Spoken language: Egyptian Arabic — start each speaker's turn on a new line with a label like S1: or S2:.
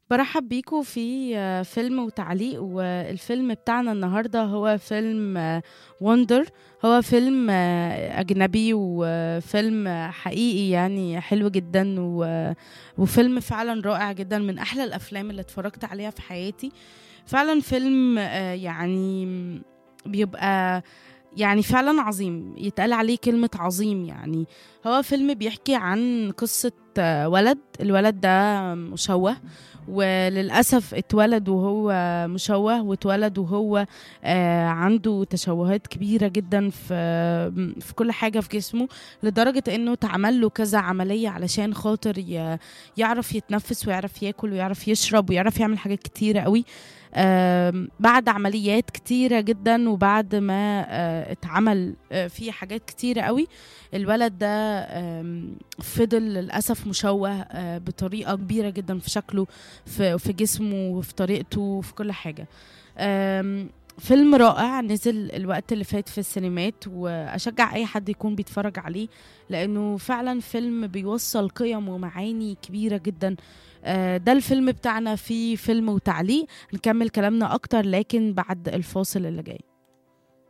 S1: برحب بيكم في آه، فيلم وتعليق والفيلم بتاعنا النهارده هو فيلم وندر هو فيلم آه، أجنبي وفيلم آه، حقيقي يعني حلو جدا و- وفيلم فعلا رائع جدا من أحلى الأفلام اللي اتفرجت عليها في حياتي فعلا فيلم آه، يعني بيبقى يعني فعلا عظيم يتقال عليه كلمة عظيم يعني هو فيلم بيحكي عن قصة آه، ولد الولد ده مشوه وللأسف اتولد وهو مشوه واتولد وهو آه، عنده تشوهات كبيرة جدا في في كل حاجة في جسمه لدرجة انه اتعمل له كذا عملية علشان خاطر ي- يعرف يتنفس ويعرف ياكل ويعرف يشرب ويعرف يعمل حاجات كتيرة قوي آم، بعد عمليات كتيرة جدا وبعد ما آه، اتعمل آه، فيه حاجات كتيرة قوي الولد ده آم، فضل للأسف مشوه آه، بطريقة كبيرة جدا في شكله في, في جسمه وفي طريقته وفي كل حاجة آم، فيلم رائع نزل الوقت اللي فات في السينمات وأشجع أي حد يكون بيتفرج عليه لأنه فعلا فيلم بيوصل قيم ومعاني كبيرة جدا آه، ده الفيلم بتاعنا في فيلم وتعليق نكمل كلامنا أكتر لكن بعد الفاصل اللي جاي